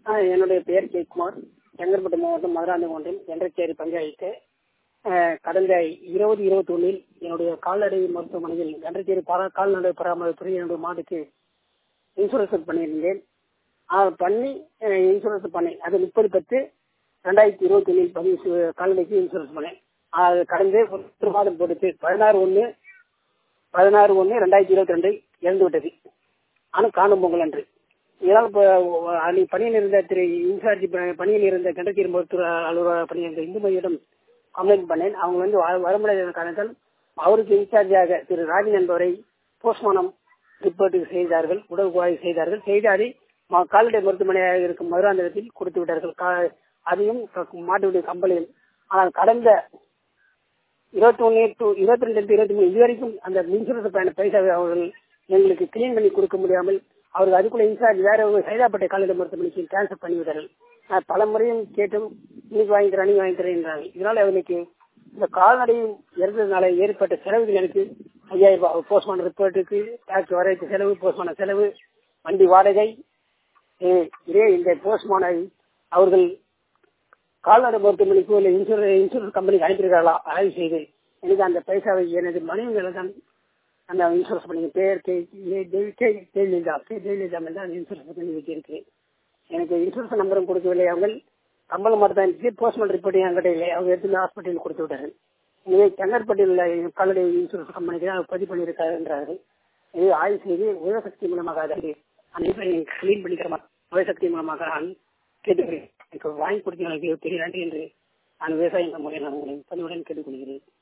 ஆ, என்னுடைய பெயர் ஜெயக்குமார் செங்கல்பட்டு மாவட்டம் மதுராந்தகம் ஒன்றியம் என்றச்சேரி பஞ்சாயத்து ஆ, கடந்த இருபது இருபத்தி ஒன்னில் என்னுடைய கால்நடை மருத்துவமனையில் என்றச்சேரி பரா கால்நடை பராமரிப்புறை என்னுடைய மாட்டுக்கு இன்சூரன்ஸ் பண்ணியிருந்தேன் அது பண்ணி இன்சூரன்ஸ் பண்ணேன் அது முப்பது பத்து ரெண்டாயிரத்தி இருபத்தி ஒன்னில் பதிவு செய்- கால்நடைக்கு இன்சூரன்ஸ் பண்ணேன் அது கடந்து ஒரு மாதம் போட்டுச்சு பதினாறு ஒன்று பதினாறு ஒன்று ரெண்டாயிரத்தி இருபத்தி ரெண்டு இறந்து விட்டது ஆனால் காணும் பொங்கல் அன்று இதனால் இப்போ அன்னைக்கு பணியில் இருந்த திரு இன்சார்ஜ் ப- பணியில் இருந்த கண்டத்தீர் மருத்துவ அலுவலக பணியில் இருந்த இந்துமையிடம் கம்ப்ளைண்ட் பண்ணேன் அவங்க வந்து வர- வர முடியாத காரணத்தால் அவருக்கு இன்சார்ஜாக திரு ராஜன் என்பவரை போஸ்ட்மார்டம் ரிப்போர்ட் செய்தார்கள் உடல் குவாய் செய்தார்கள் செய்து அதை ம- கால்நடை மருத்துவமனையாக இருக்கும் மதுராந்தகத்தில் கொடுத்து விட்டார்கள் கா- அதையும் க- மாட்டுடைய கம்பளியில் ஆனால் கடந்த இருபத்தி ஒன்னு டு இருபத்தி ரெண்டு இருபத்தி மூணு இதுவரைக்கும் அந்த இன்சூரன்ஸ் பயண பைசாவை அவர்கள் எங்களுக்கு கிளீன் பண்ணி கொடுக்க முடியாமல் அவர்கள் அதுக்குள்ள இன்சார்ஜ் வேற ஒரு சைதாப்பேட்டை கால்நடை மருத்துவமனைக்கு கேன்சல் பண்ணி விட்டார்கள் நான் பல முறையும் கேட்டும் இன்னைக்கு வாங்கி தரேன் அன்னைக்கு வாங்கி தரேன் என்றாங்க இதனால அவனுக்கு இந்த கால்நடையும் இறந்ததுனால ஏற்பட்ட செலவுகள் எனக்கு ஐயாயிரம் ரூபாய் போஸ்ட்மார்டம் ரிப்போர்ட்டுக்கு டாக்டர் வரவேற்ற செலவு போஸ்ட்மார்டம் செலவு வண்டி வாடகை ஏ- இதே இந்த போஸ்ட்மார்டம் அவர்கள் கால்நடை மருத்துவமனைக்கு இல்லை இன்சூரன்ஸ் இன்சூரன்ஸ் கம்பெனிக்கு அனுப்பியிருக்காங்களா ஆய்வு செய்து எனக்கு அந்த பைசாவை எனது மனைவிகளை தான் அந்த இன்சூரன்ஸ் பண்ணி பேர் கே ஏ- ஜெய- கே ஜெயலலிதா கே ஜெயலலிதா மேல் தான் இன்சூரன்ஸ் பண்ணி வச்சிருக்கிறேன் எனக்கு இன்சூரன்ஸ் நம்பரும் கொடுக்கவில்லை அவங்க கம்பளம் மட்டும் தான் இருந்துச்சு போஸ்ட்மார்டம் ரிப்போர்ட் என்கிட்ட இல்லை அவங்க எடுத்து ஹாஸ்பிட்டலில் கொடுத்து விட்டார்கள் எனவே செங்கற்பட்டியில் உள்ள கால்நடை இன்சூரன்ஸ் கம்பெனிக்கு தான் பதிவு பண்ணியிருக்காருன்றார்கள் இது ஆய்வு செய்து உயர்சக்தி மூலமாக அதை அந்த கிளீன் பண்ணிக்கிற உயர்சக்தி மூலமாக நான் கேட்டுக்கிறேன் எனக்கு வாங்கி கொடுத்தீங்க பெரிய நன்றி என்று நான் விவசாயம் மூலம் நான் உங்களை பணிவுடன் கேட்டுக்கொள்கிறேன்